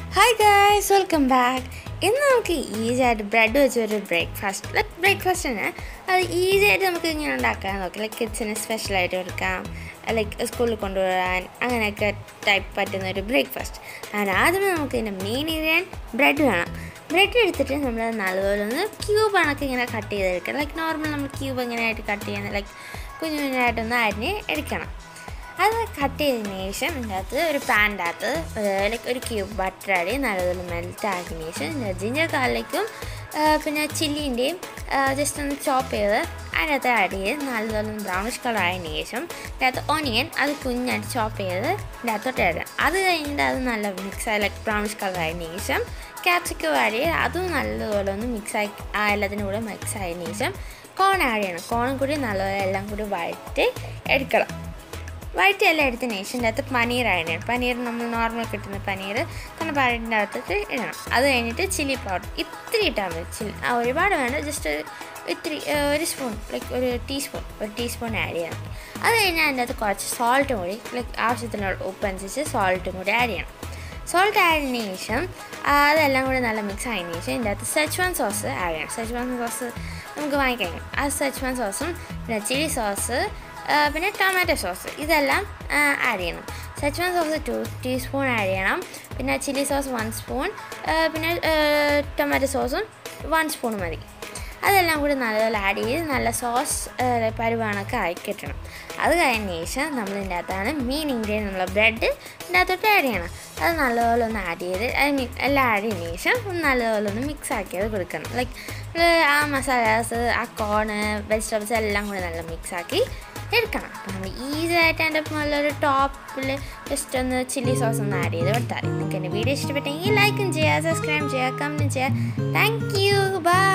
hi guys welcome back ഇന്ന് നമുക്ക് easy ആയിട്ട് ബ്രെഡ് വെച്ചൊരു ബ്രേക്ക്ഫാസ്റ്റ് ലൈക്ക് ബ്രേക്ക്ഫാസ്റ്റ് തന്നെ അത് ഈസി ആയിട്ട് നമുക്ക് ഇങ്ങനെ ഉണ്ടാക്കാൻ നോക്കാം ലൈക്ക് കിഡ്സിന് സ്പെഷ്യലായിട്ട് കൊടുക്കാം ലൈക്ക് സ്കൂളിൽ കൊണ്ടുവരാൻ അങ്ങനെയൊക്കെ ടൈപ്പ് പറ്റുന്ന ഒരു ബ്രേക്ക്ഫാസ്റ്റ് അതിന് ആദ്യമേ നമുക്ക് ഇതിൻ്റെ മെയിൻ ഇരിയാൻ ബ്രെഡ് വേണം ബ്രെഡ് എടുത്തിട്ട് നമ്മൾ നല്ലപോലെ ഒന്ന് ക്യൂബ് കണക്ക് ഇങ്ങനെ കട്ട് ചെയ്തെടുക്കണം ലൈക്ക് നോർമൽ നമ്മൾ ക്യൂബ് ഇങ്ങനെയായിട്ട് കട്ട് ചെയ്യുന്ന ലൈക്ക് കുഞ്ഞു കുഞ്ഞായിട്ടൊന്ന് അരിഞ്ഞ് എടുക്കണം അത് കട്ട് ചെയ്തതിന് ശേഷം ഇതിൻ്റെ അകത്ത് ഒരു പാൻ്റെ അകത്ത് ലൈക്ക് ഒരു ക്യൂബ് ബട്ടർ അടി നല്ലതുപോലെ മെൽറ്റ് ആക്കിയതിന് ശേഷം ഇതിൻ്റെ ജിഞ്ചർ ഗാർലിക്കും പിന്നെ ചില്ലിൻ്റെയും ജസ്റ്റ് ഒന്ന് ചോപ്പ് ചെയ്ത് അതിനകത്ത് ആഡ് ചെയ്ത് നല്ലതുപോലെ ബ്രൗണിഷ് കളർ ആയതിനു ശേഷം ഇതിനകത്ത് ഒനിയൻ അത് കുഞ്ഞായിട്ട് ചോപ്പ് ചെയ്ത് ഇതിൻ്റെ അകത്തോട്ട് ഇടാം അത് കഴിഞ്ഞിട്ട് അത് നല്ല മിക്സ് ആയി ലൈക്ക് ബ്രൗണിഷ് കളർ ആയതിനു ശേഷം ക്യാപ്സിക്കം ആഡ് ചെയ്ത് അതും നല്ലതുപോലെ ഒന്ന് മിക്സ് ആയി ആ എല്ലാത്തിനും കൂടെ മിക്സ് ആയതിനു ശേഷം കോൺ ആഡ് ചെയ്യണം കോണും കൂടി നല്ലപോലെ എല്ലാം കൂടി വഴറ്റി എടുക്കണം വൈറ്റ് എല്ലാം എടുത്തതിന് ശേഷം ഇതിൻ്റെ അകത്ത് പനീർ ഇടണം പനീർ നമ്മൾ നോർമൽ കിട്ടുന്ന പനീർ തന്നെ പനീറിൻ്റെ അകത്തിട്ട് ഇടണം അത് കഴിഞ്ഞിട്ട് ചില്ലി പൗഡർ ഇത്തിരി ഇട്ടാൽ മതി ചില്ലി ആ ഒരുപാട് വേണ്ട ജസ്റ്റ് ഇത്തിരി ഒരു സ്പൂൺ ലൈക്ക് ഒരു ടീസ്പൂൺ ഒരു ടീസ്പൂൺ ആഡ് ചെയ്യണം അത് കഴിഞ്ഞാൽ അതിൻ്റെ അകത്ത് കുറച്ച് സോൾട്ടും കൂടി ലൈക്ക് ആവശ്യത്തിനുള്ള ഉപ്പ് അനുസരിച്ച് സോൾട്ടും കൂടി ആഡ് ചെയ്യണം സോൾട്ട് ആഡിന് ശേഷം അതെല്ലാം കൂടി നല്ല മിക്സ് ആയതിനു ശേഷം ഇതിൻ്റെ അകത്ത് സെച്ച്വാൻ സോസ് ആഡ് ചെയ്യണം സെച്ച്വാൻ സോസ് നമുക്ക് വാങ്ങിക്കാൻ കഴിയും ആ സെച്ച്വാൻ സോസും പിന്നെ ചില്ലി സോസ് പിന്നെ ടൊമാറ്റോ സോസ് ഇതെല്ലാം ആഡ് ചെയ്യണം schezwan sauce two teaspoon add ചെയ്യണം പിന്നെ ചില്ലി സോസ് വൺ സ്പൂൺ പിന്നെ ടൊമാറ്റോ സോസും വൺ സ്പൂൺ മതി അതെല്ലാം കൂടി നല്ലപോലെ ആഡ് ചെയ്ത് നല്ല സോസ് പരുവാണൊക്കെ ആയി കിട്ടണം അത് കഴിഞ്ഞ ശേഷം നമ്മൾ ഇതിൻ്റെ അകത്താണ് മെയിൻ ഇൻഗ്രീഡിയൻ നമ്മളെ ബ്രെഡ് ഇതിൻ്റെ അകത്തോട്ട് ആഡ് ചെയ്യണം അത് നല്ലപോലെ ഒന്ന് ആഡ് ചെയ്ത് അത് എല്ലാം ആഡ് ചെയ്തതിന് ശേഷം ഒന്ന് നല്ലപോലെ ഒന്ന് മിക്സ് ആക്കിയത് കൊടുക്കണം ലൈക്ക് ആ മസാലാസ് ആ കോണ് വെജിറ്റബിൾസ് എല്ലാം കൂടി നല്ല മിക്സ് ആക്കി എടുക്കണം അപ്പോൾ നമ്മൾ ഈസി ആയിട്ട് എൻ്റെ നല്ലൊരു ടോപ്പിൽ ജസ്റ്റ് ഒന്ന് ചില്ലി സോസ് ഒന്ന് ആഡ് ചെയ്ത് കൊടുത്താൽ നിങ്ങൾക്ക് എൻ്റെ വീഡിയോ ഇഷ്ടപ്പെട്ടെങ്കിൽ ലൈക്കും ചെയ്യുക സബ്സ്ക്രൈബ് ചെയ്യുക കമൻറ്റ് ചെയ്യുക താങ്ക് യു ബൈ